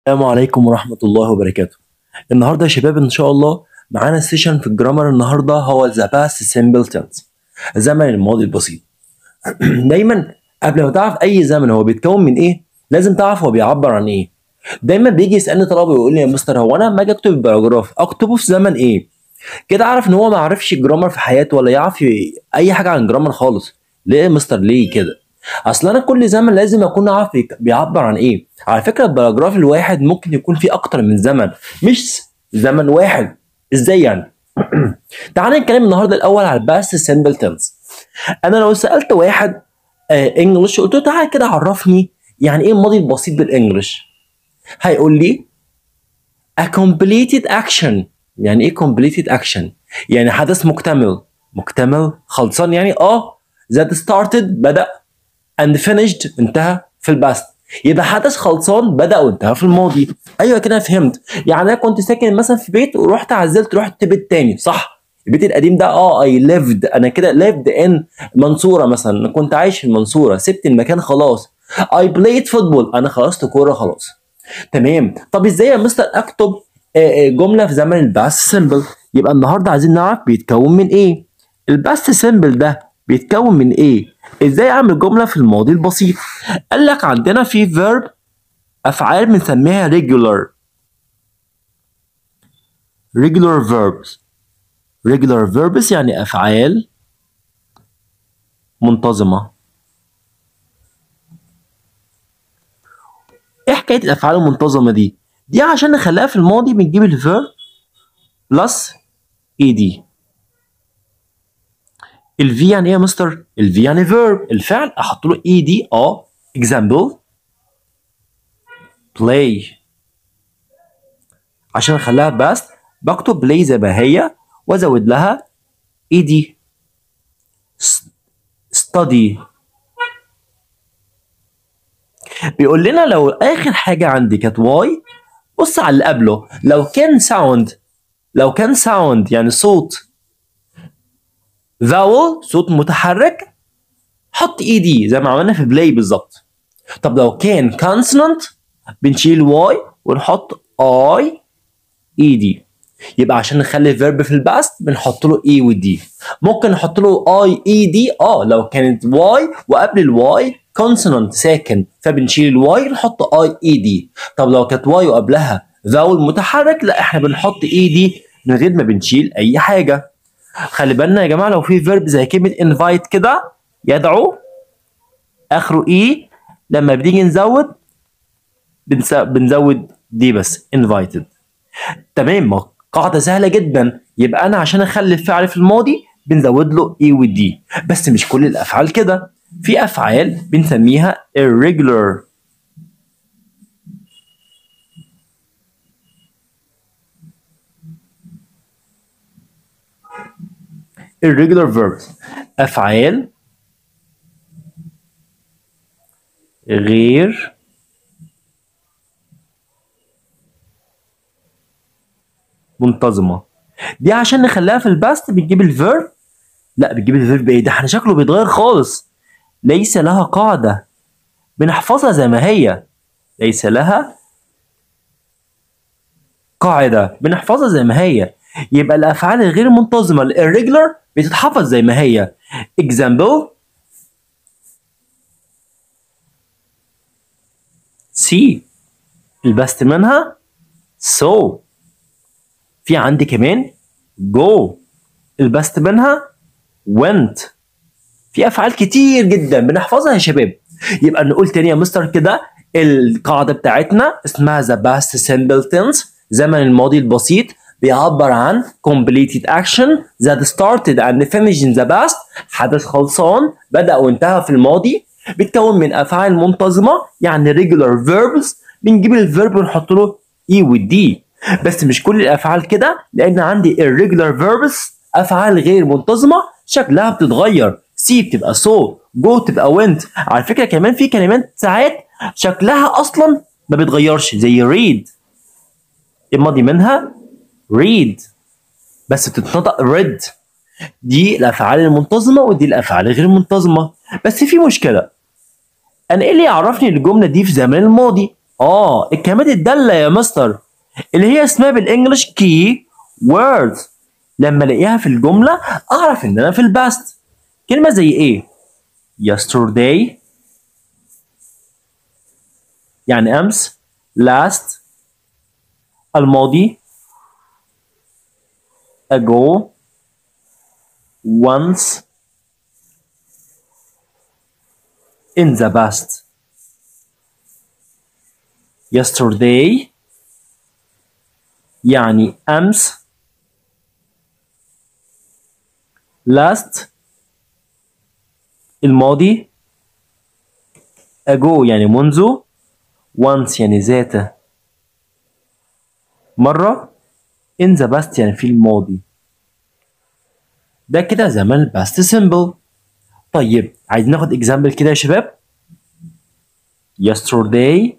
السلام عليكم ورحمة الله وبركاته النهاردة يا شباب إن شاء الله معانا سيشن في الجرامر النهاردة هو ذا باست سيمبل تنس زمن الماضي البسيط دايما قبل ما تعرف أي زمن هو بيتكون من إيه لازم تعرف هو بيعبر عن إيه دايما بيجي يسألني طلبة ويقول لي يا مستر هو أنا لما أجي أكتب الباراجراف أكتبه في زمن إيه كده أعرف إن هو ما عرفش الجرامر في حياته ولا يعرف ي- أي حاجة عن الجرامر خالص ليه يا مستر ليه كده اصل انا كل زمن لازم اكون عارف بيك- بيعبر عن ايه على فكره الباراجراف الواحد ممكن يكون فيه اكتر من زمن مش زمن واحد ازاي يعني تعال نتكلم النهارده الاول على الباست سيمبل تنس انا لو سالت واحد انجلش قلت له تعالى كده عرفني يعني ايه الماضي البسيط بالانجلش هيقول لي a completed action يعني ايه completed action يعني حدث مكتمل مكتمل خلصان يعني اه that started بدأ and finished انتهى في الباست يبقى حدث خلصان بدأ وانتهى في الماضي ايوه كده فهمت يعني انا كنت ساكن مثلا في بيت ورحت عزلت رحت بيت تاني صح البيت القديم ده اه اي lived انا كده lived in منصوره مثلا انا كنت عايش في المنصوره سبت المكان خلاص I played football انا خلصت كوره خلاص تمام طب ازاي يا مستر اكتب آه، آه، جمله في زمن الباست سيمبل يبقى النهارده عايزين نعرف بيتكون من ايه الباست سيمبل ده بيتكون من ايه ازاي اعمل جمله في الماضي البسيط قال لك عندنا في verb افعال بنسميها regular regular verbs regular verbs يعني افعال منتظمه ايه حكايه الافعال المنتظمه دي دي عشان نخليها في الماضي بنجيب الفيرب بلس اي دي الفي يعني ايه يا مستر الفي يعني فيرب الفعل احط له اي دي اه example play عشان اخليها باست بكتب play زي ما هي وازود لها اي دي study بيقول لنا لو اخر حاجه عندي كانت واي بص على اللي قبله لو كان ساوند لو كان ساوند يعني صوت vowel صوت متحرك حط اي دي زي ما عملنا في بلاي بالظبط طب لو كان consonant بنشيل واي ونحط اي اي دي يبقى عشان نخلي فيرب في الباست بنحط له اي ودي ممكن نحط له اي اي دي اه لو كانت واي وقبل الواي كونسونانت ساكن فبنشيل الواي نحط اي اي دي طب لو كانت واي وقبلها فاول متحرك لا احنا بنحط اي دي من غير ما بنشيل اي حاجه خلي بالنا يا جماعه لو في فيرب زي كلمه انفايت كده يدعو اخره اي لما بنيجي نزود بنس- بنزود دي بس invited تمام ما قاعده سهله جدا يبقى انا عشان اخلي الفعل في الماضي بنزود له اي ودي بس مش كل الافعال كده في افعال بنسميها irregular irregular verbs افعال غير منتظمه دي عشان نخليها في الباست بنجيب الفيرب لا بنجيب الفيرب ايه ده احنا شكله بيتغير خالص ليس لها قاعده بنحفظها زي ما هي ليس لها قاعده بنحفظها زي ما هي يبقى الافعال الغير منتظمه الirregular بتتحفظ زي ما هي example see البست منها so في عندي كمان go البست منها went في افعال كتير جدا بنحفظها يا شباب يبقى نقول تاني يا مستر كده القاعده بتاعتنا اسمها the past simple tense زمن الماضي البسيط بيعبر عن completed action that started and finished in the past حدث خلصان بدأ وانتهى في الماضي بيتكون من افعال منتظمه يعني regular verbs بنجيب الفيرب ونحط له اي والدي بس مش كل الافعال كده لان عندي irregular verbs افعال غير منتظمه شكلها بتتغير سي بتبقى سو جو تبقى went على فكره كمان في كلمات ساعات شكلها اصلا ما بيتغيرش زي read الماضي منها read بس بتتنطق read دي الافعال المنتظمه ودي الافعال الغير منتظمه بس في مشكله انا ايه اللي يعرفني الجمله دي في زمن الماضي اه الكلمات الدالة يا مستر اللي هي اسمها بالانجلش كي words لما الاقيها في الجملة اعرف ان انا في الباست كلمة زي ايه yesterday يعني امس last الماضي ago once in the past yesterday يعني أمس last الماضي ago يعني منذ once يعني ذات مرة in the past يعني في الماضي ده كده زمن الباست simple طيب عايزين ناخد example كده يا شباب yesterday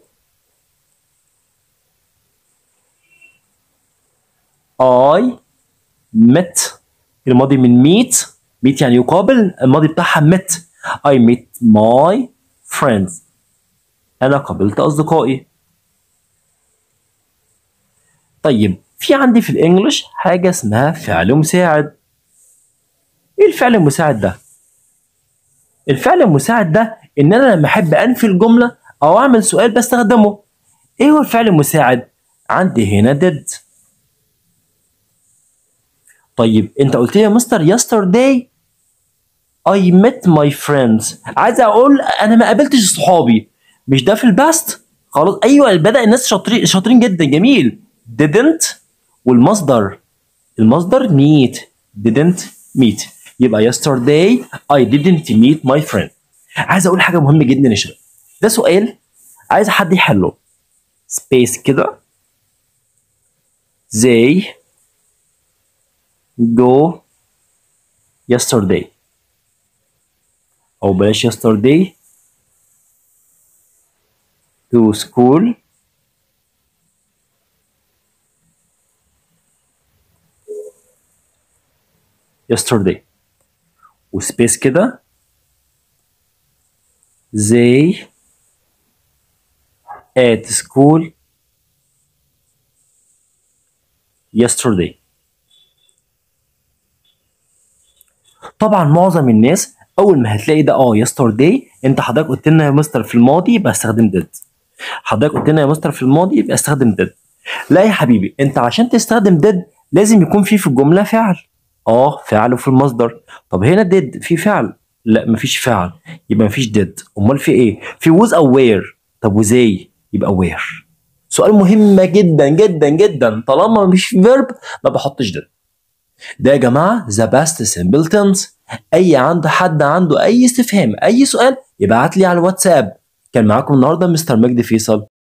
I met الماضي من meet meet يعني يقابل الماضي بتاعها met I met my friends أنا قابلت أصدقائي طيب في عندي في الإنجليش حاجة اسمها فعل مساعد إيه الفعل المساعد ده؟ الفعل المساعد ده إن أنا لما أحب أنفي الجملة أو أعمل سؤال بستخدمه إيه هو الفعل المساعد؟ عندي هنا did طيب انت قلت لي يا مستر yesterday I met my friends عايز اقول انا ما قابلتش صحابي مش ده في الباست خلاص ايوه بدا الناس شاطرين شاطرين جدا جميل didn't والمصدر المصدر meet didn't meet يبقى yesterday I didn't meet my friend عايز اقول حاجه مهمه جدا يا شباب ده سؤال عايز حد يحله سبيس كده they go yesterday أو بلاش yesterday to school yesterday وسبيس كده they at school yesterday طبعا معظم الناس اول ما هتلاقي ده اه يسترداي انت حضرتك قلت لنا يا مستر في الماضي يبقى استخدم ديد حضرتك قلت لنا يا مستر في الماضي يبقى استخدم ديد لا يا حبيبي انت عشان تستخدم ديد لازم يكون في في الجمله فعل اه فعل في المصدر طب هنا ديد في فعل لا مفيش فعل يبقى مفيش ديد امال في ايه في ووز او وير طب وزي يبقى وير سؤال مهم جدا جدا جدا طالما مفيش فيرب ما بحطش ديد ده يا جماعه ذا باست سمبل تنس اي عنده حد عنده اي استفهام اي سؤال يبعت لي على الواتساب كان معاكم النهارده مستر مجدي فيصل